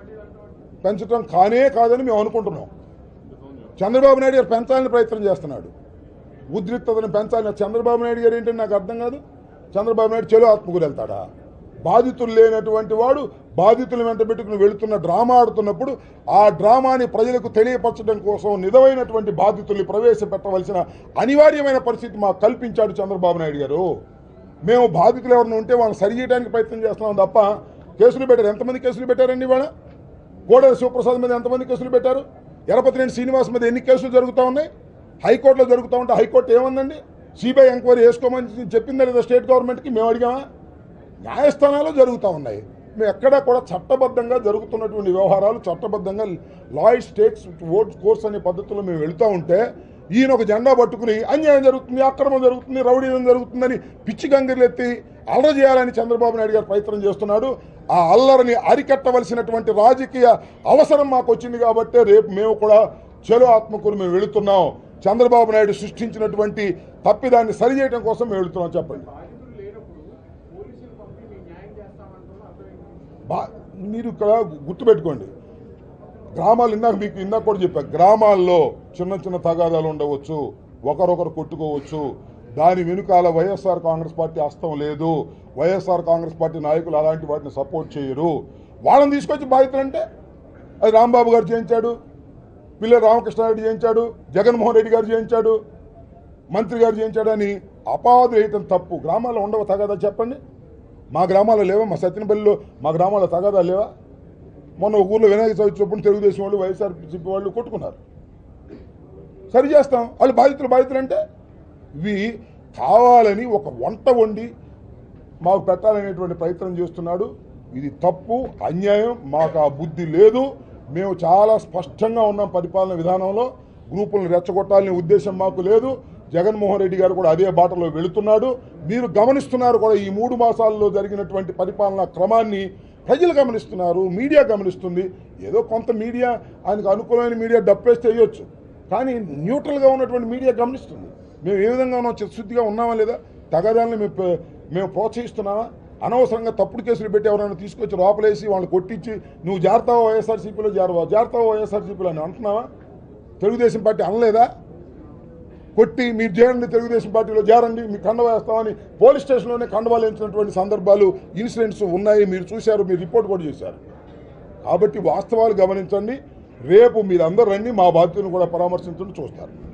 పెంచడం కానే కాదని మేము అనుకుంటున్నాం చంద్రబాబు నాయుడు గారు పెంచాలని ప్రయత్నం చేస్తున్నాడు ఉద్రిక్తతను పెంచాలని చంద్రబాబు నాయుడు గారు ఏంటంటే నాకు అర్థం కాదు చంద్రబాబు నాయుడు చెలో ఆత్మకూరు వెళ్తాడా బాధితులు లేనటువంటి వాడు బాధితులు వెంట పెట్టుకుని వెళుతున్న డ్రామా ఆడుతున్నప్పుడు ఆ డ్రామాని ప్రజలకు తెలియపరచడం కోసం నిజమైనటువంటి బాధితుల్ని ప్రవేశపెట్టవలసిన అనివార్యమైన పరిస్థితి మాకు కల్పించాడు చంద్రబాబు నాయుడు గారు మేము బాధితులు ఎవరైనా ఉంటే వాళ్ళని సరి చేయడానికి ప్రయత్నం చేస్తున్నాం తప్ప కేసులు పెట్టారు ఎంతమంది కేసులు పెట్టారండి ఇవాళ కోడెల శివప్రసాద్ మీద ఎంతమంది కేసులు పెట్టారు ఎరపతినేని శ్రీనివాస్ మీద ఎన్ని కేసులు జరుగుతూ ఉన్నాయి హైకోర్టులో జరుగుతూ ఉంటే హైకోర్టు ఏమందండి సిబిఐ ఎంక్వైరీ వేసుకోమని చెప్పిందా లేదా స్టేట్ గవర్నమెంట్కి మేము అడిగామా న్యాయస్థానాలు జరుగుతూ ఉన్నాయి మేము ఎక్కడా కూడా చట్టబద్ధంగా జరుగుతున్నటువంటి వ్యవహారాలు చట్టబద్ధంగా లాయిడ్ స్టేట్స్ ఓట్ కోర్స్ అనే పద్ధతిలో మేము వెళుతూ ఉంటే ఈయన ఒక జెండా పట్టుకుని అన్యాయం జరుగుతుంది అక్రమం జరుగుతుంది రౌడీజం జరుగుతుందని పిచ్చి గంగిరెత్తి అల్లర చేయాలని చంద్రబాబు నాయుడు గారు ప్రయత్నం చేస్తున్నాడు ఆ అల్లరిని అరికట్టవలసినటువంటి రాజకీయ అవసరం మాకు వచ్చింది కాబట్టి రేపు మేము కూడా చెలో ఆత్మకూరు మేము వెళుతున్నాం చంద్రబాబు నాయుడు సృష్టించినటువంటి తప్పిదాన్ని సరిచేయడం కోసం మేము వెళుతున్నాం చెప్పండి బాధితులు లేనప్పుడు పోలీసులు పంపి మేము న్యాయం చేస్తామంటున్నా అర్థమైంది బా మీరు ఇక్కడ గుర్తుపెట్టుకోండి గ్రామాలు ఇందాక మీకు ఇందాక కూడా చెప్పా గ్రామాల్లో చిన్న చిన్న తగాదాలు ఉండవచ్చు ఒకరొకరు కొట్టుకోవచ్చు దాని వెనుకాల వైఎస్ఆర్ కాంగ్రెస్ పార్టీ హస్తం లేదు వైఎస్ఆర్ కాంగ్రెస్ పార్టీ నాయకులు అలాంటి వాటిని సపోర్ట్ చేయరు వాళ్ళని తీసుకొచ్చి బాధితులంటే అది రాంబాబు గారు చేయించాడు పిల్ల రామకృష్ణారెడ్డి చేయించాడు జగన్మోహన్ రెడ్డి గారు చేయించాడు మంత్రి గారు చేయించాడని అపాధి వేయటం తప్పు గ్రామాల్లో ఉండవు తగాదా చెప్పండి మా గ్రామాల్లో లేవా మా సత్యనపల్లిలో మా గ్రామాల్లో తగాదా లేవా మొన్న ఒక ఊర్లో వినాయక చవితి చొప్పున తెలుగుదేశం వాళ్ళు వైఎస్ఆర్సీపీ వాళ్ళు కొట్టుకున్నారు సరి చేస్తాం వాళ్ళు బాధితులు బాధితులు అంటే ఇవి కావాలని ఒక వంట వండి మాకు పెట్టాలనేటువంటి ప్రయత్నం చేస్తున్నాడు ఇది తప్పు అన్యాయం మాకు ఆ బుద్ధి లేదు మేము చాలా స్పష్టంగా ఉన్నాం పరిపాలన విధానంలో గ్రూపులను రెచ్చగొట్టాలనే ఉద్దేశం మాకు లేదు జగన్మోహన్ రెడ్డి గారు కూడా అదే బాటలో వెళుతున్నాడు మీరు గమనిస్తున్నారు కూడా ఈ మూడు మాసాల్లో జరిగినటువంటి పరిపాలనా క్రమాన్ని ప్రజలు గమనిస్తున్నారు మీడియా గమనిస్తుంది ఏదో కొంత మీడియా ఆయనకు అనుకూలమైన మీడియా డప్పేస్తే వేయొచ్చు కానీ న్యూట్రల్గా ఉన్నటువంటి మీడియా గమనిస్తుంది మేము ఏ విధంగా ఉన్నాం చిత్తశుద్ధిగా ఉన్నామా లేదా తగాదాలను మేము ప్ర- మేము ప్రోత్సహిస్తున్నామా అనవసరంగా తప్పుడు కేసులు పెట్టి ఎవరైనా తీసుకొచ్చి లోపలేసి వాళ్ళని కొట్టించి నువ్వు జాగ్రత్త వైఎస్ఆర్సీపీలో జారవా జాగ్రత్త వైఎస్ఆర్సీపీలో అని అంటున్నావా తెలుగుదేశం పార్టీ అనలేదా కొట్టి మీరు చేరండి తెలుగుదేశం పార్టీలో చేరండి మీ కండవ వేస్తామని పోలీస్ స్టేషన్లోనే కండవాలు వేయించినటువంటి సందర్భాలు ఇన్సిడెంట్స్ ఉన్నాయి మీరు చూశారు మీరు రిపోర్ట్ కూడా చేశారు కాబట్టి వాస్తవాలు గమనించండి రేపు మీరందరూ రండి మా బాధ్యతను కూడా పరామర్శించండి చూస్తారు